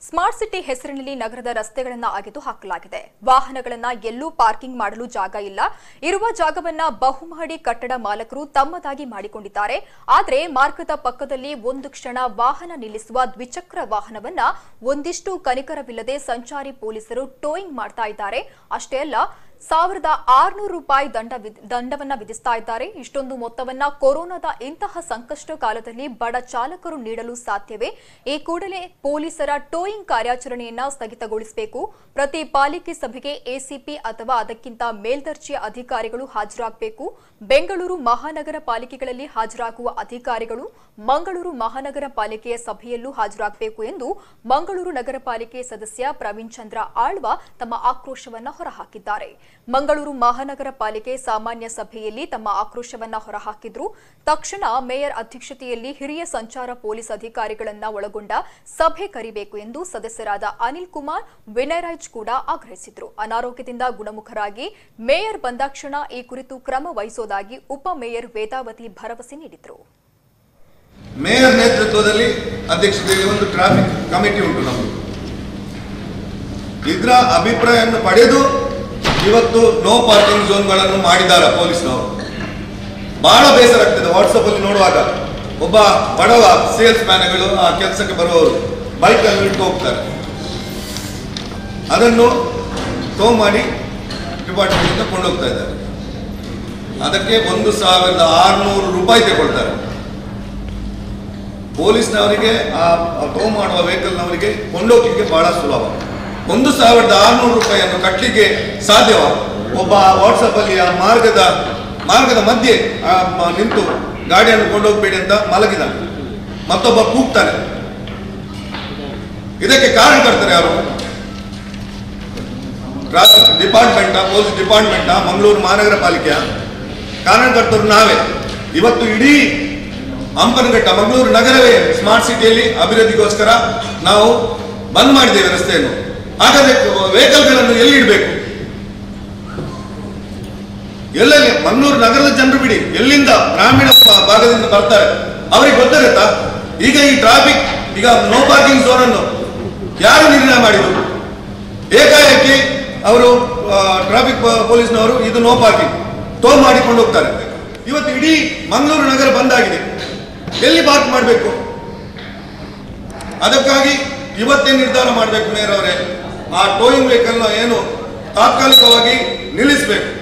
smart city ಹೆಸರಿನಲ್ಲಿ ನಗರದ ರಸ್ತೆಗಳನ್ನು ಅಗೆದು ಹಾಕಲಾಗಿದೆ ವಾಹನಗಳನ್ನ ಎಲ್ಲೂ ಪಾರ್ಕಿಂಗ್ ಮಾಡಲು ಜಾಗ ಇಲ್ಲ ಇರುವ ಜಾಗವನ್ನ ಬಹುಮಹಡಿ ಕಟ್ಟಡ ಮಾಲಕರು ತಮ್ಮದಾಗಿ ಮಾಡಿಕೊಂಡಿದ್ದಾರೆ ಆದರೆ ಮಾರ್ಗದ ಪಕ್ಕದಲ್ಲಿ ಒಂದು ಕ್ಷಣ ವಾಹನ ನಿಲ್ಲಿಸುವ ದ್ವಿಚಕ್ರ ವಾಹನವನ್ನ ಒಂದಿಷ್ಟು ಕನಿಕರವಿಲ್ಲದೆ ಸಂಚಾರಿ ಪೊಲೀಸರು ಟೋಯಿಂಗ್ ಮಾಡ್ತಾ ಇದ್ದಾರೆ ಅಷ್ಟೇ ಅಲ್ಲ ಸಾವಿರದ ಆರುನೂರು ರೂಪಾಯಿ ದಂಡ ವಿದ್- ದಂಡವನ್ನ ವಿಧಿಸ್ತಾ ಇದ್ದಾರೆ ಇಷ್ಟೊಂದು ಮೊತ್ತವನ್ನ ಕೊರೋನಾದ ಇಂತಹ ಸಂಕಷ್ಟ ಕಾಲದಲ್ಲಿ ಬಡ ಚಾಲಕರು ನೀಡಲು ಸಾಧ್ಯವೇ ಈ ಕೂಡಲೇ ಪೊಲೀಸರ ಟೋಯಿಂಗ್ ಕಾರ್ಯಾಚರಣೆಯನ್ನ ಸ್ಥಗಿತಗೊಳಿಸಬೇಕು ಪ್ರತಿ ಪಾಲಿಕೆ ಸಭೆಗೆ ಎಸಿಪಿ ಅಥವಾ ಅದಕ್ಕಿಂತ ಮೇಲ್ದರ್ಜೆಯ ಅಧಿಕಾರಿಗಳು ಹಾಜರಾಗಬೇಕು ಬೆಂಗಳೂರು ಮಹಾನಗರ ಪಾಲಿಕೆಗಳಲ್ಲಿ ಹಾಜರಾಗುವ ಅಧಿಕಾರಿಗಳು ಮಂಗಳೂರು ಮಹಾನಗರ ಪಾಲಿಕೆಯ ಸಭೆಯಲ್ಲೂ ಹಾಜರಾಗಬೇಕು ಎಂದು ಮಂಗಳೂರು ನಗರ ಪಾಲಿಕೆ ಸದಸ್ಯ ಪ್ರವೀಣ್ ಚಂದ್ರ ಆಳ್ವ ತಮ್ಮ ಆಕ್ರೋಶವನ್ನ ಹೊರಹಾಕಿದ್ದಾರೆ ಮಂಗಳೂರು ಮಹಾನಗರ ಪಾಲಿಕೆ ಸಾಮಾನ್ಯ ಸಭೆಯಲ್ಲಿ ತಮ್ಮ ಆಕ್ರೋಶವನ್ನ ಹೊರಹಾಕಿದ್ರು ತಕ್ಷಣ ಮೇಯರ್ ಅಧ್ಯಕ್ಷತೆಯಲ್ಲಿ ಹಿರಿಯ ಸಂಚಾರ ಪೊಲೀಸ್ ಅಧಿಕಾರಿಗಳನ್ನ ಒಳಗೊಂಡ ಸಭೆ ಕರಿಬೇಕು ಎಂದು ಸದಸ್ಯರಾದ ಅನಿಲ್ ಕುಮಾರ್ ವಿನಯರಾಜ್ ಕೂಡ ಆಗ್ರಹಿಸಿದ್ರು ಅನಾರೋಗ್ಯದಿಂದ ಗುಣಮುಖರಾಗಿ ಮೇಯರ್ ಬಂದಾಕ್ಷಣ ಈ ಕುರಿತು ಕ್ರಮ ವಹಿಸೋದಾಗಿ ಉಪ ಮೇಯರ್ ವೇದಾವತಿ ಭರವಸೆ ನೀಡಿದ್ರು ಮೇಯರ್ ನೇತೃತ್ವದಲ್ಲಿ ಅಧ್ಯಕ್ಷತೆಯಲ್ಲಿ ಒಂದು ಟ್ರಾಫಿಕ್ ಕಮಿಟಿ ಉಂಟು ನಮ್ಮದು ಇದರ ಅಭಿಪ್ರಾಯವನ್ನು ಪಡೆದು ಇವತ್ತು ನೋ ಪಾರ್ಕಿಂಗ್ ಝೋನ್ಗಳನ್ನು ಮಾಡಿದ್ದಾರೆ ಪೊಲೀಸ್ನವರು ಬಹಳ ಬೇಸರ ಆಗ್ತದೆ ವಾಟ್ಸಪ್ ಅಲ್ಲಿ ನೋಡುವಾಗ ಒಬ್ಬ ಬಡವ ಸೇಲ್ಸ್ ಮ್ಯಾನ್ಗಳು ಆ ಕೆಲಸಕ್ಕೆ ಬರುವವರು ಬೈಕ್ ಅನ್ನು ಇಟ್ಟು ಹೋಗ್ತಾರೆ ಅದನ್ನು ಟೋ ಮಾಡಿ ಡಿಪಾರ್ಟ್ಮೆಂಟ್ ಕೊಂಡೋಗ್ತಾ ಇದ್ದಾರೆ ಅದಕ್ಕೆ ಒಂದು ಸಾವಿರದ ಆರುನೂರು ರೂಪಾಯಿ ತಗೊಳ್ತಾರೆ ಪೊಲೀಸ್ನವರಿಗೆ ಆ ಟೋ ಮಾಡುವ ವೆಹಿಕಲ್ನವರಿಗೆ ಕೊಂಡೋಗ್ಲಿಕ್ಕೆ ಬಹಳ ಸುಲಭ ಒಂದು ಸಾವಿರದ ಆರುನೂರು ರೂಪಾಯಿಯನ್ನು ಕಟ್ಟಲಿಕ್ಕೆ ಸಾಧ್ಯವ ಒಬ್ಬ ವಾಟ್ಸಪ್ ಅಲ್ಲಿ ಆ ಮಾರ್ಗದ ಮಾರ್ಗದ ಮಧ್ಯೆ ಆ ಮ- ನಿಂತು ಗಾಡಿಯನ್ನು ಕೊಂಡೋಗ್ಬೇಡಿ ಅಂತ ಮಲಗಿದಾನೆ ಮತ್ತೊಬ್ಬ ಕೂಗ್ತಾನೆ ಇದಕ್ಕೆ ಕಾರಣಕರ್ತರು ಯಾರು traffic department police department Mangaluru ಮಹಾನಗರ ಪಾಲಿಕೆಯ ಕಾರಣಕರ್ತರು ನಾವೇ ಇವತ್ತು ಇಡೀ ಹಂಪನಘಟ್ಟ ಮಂಗಳೂರು ನಗರವೇ ಸ್ಮಾರ್ಟ್ ಸಿಟಿಯಲ್ಲಿ ಅಭಿವೃದ್ಧಿಗೋಸ್ಕರ ನಾವು ಬಂದ್ ಮಾಡಿದ್ದೇವೆ ರಸ್ತೆಯನ್ನು ಹಾಗಾದ್ರೆ ವೆಹಿಕಲ್ಗಳನ್ನು ಎಲ್ಲಿ ಇಡಬೇಕು ಎಲ್ಲೆಲ್ಲಿ ಮಂಗಳೂರು ನಗರದ ಜನರು ಬಿಡಿ ಎಲ್ಲಿಂದ ಗ್ರಾಮೀಣ ಪ- ಭಾಗದಿಂದ ಬರ್ತಾರೆ ಅವರಿಗೆ ಗೊತ್ತಿರುತ್ತಾ ಈಗ ಈ ಟ್ರಾಫಿಕ್ ಈಗ ನೋ ಪಾರ್ಕಿಂಗ್ ಝೋನ್ ಅನ್ನು ಯಾರು ನಿರ್ಣಯ ಮಾಡಿದರು ಏಕಾಏಕಿ ಅವರು ಟ್ರಾಫಿಕ್ ಪೊಲೀಸ್ನವರು ಇದು ನೋ ಪಾರ್ಕಿಂಗ್ ಟೋ ಮಾಡಿಕೊಂಡು ಹೋಗ್ತಾರೆ ಇವತ್ತು ಇಡೀ ಮಂಗಳೂರು ನಗರ ಬಂದಾಗಿದೆ ಎಲ್ಲಿ ಪಾರ್ಕ್ ಮಾಡಬೇಕು ಅದಕ್ಕಾಗಿ ಇವತ್ತೇ ನಿರ್ಧಾರ ಮಾಡಬೇಕು ಮೇಯರ್ ಅವರೇ ಆ ಟೋಯಿಂಗ್ ವೆಹಿಕಲ್ನ ಏನು ತಾತ್ಕಾಲಿಕವಾಗಿ ನಿಲ್ಲಿಸಬೇಕು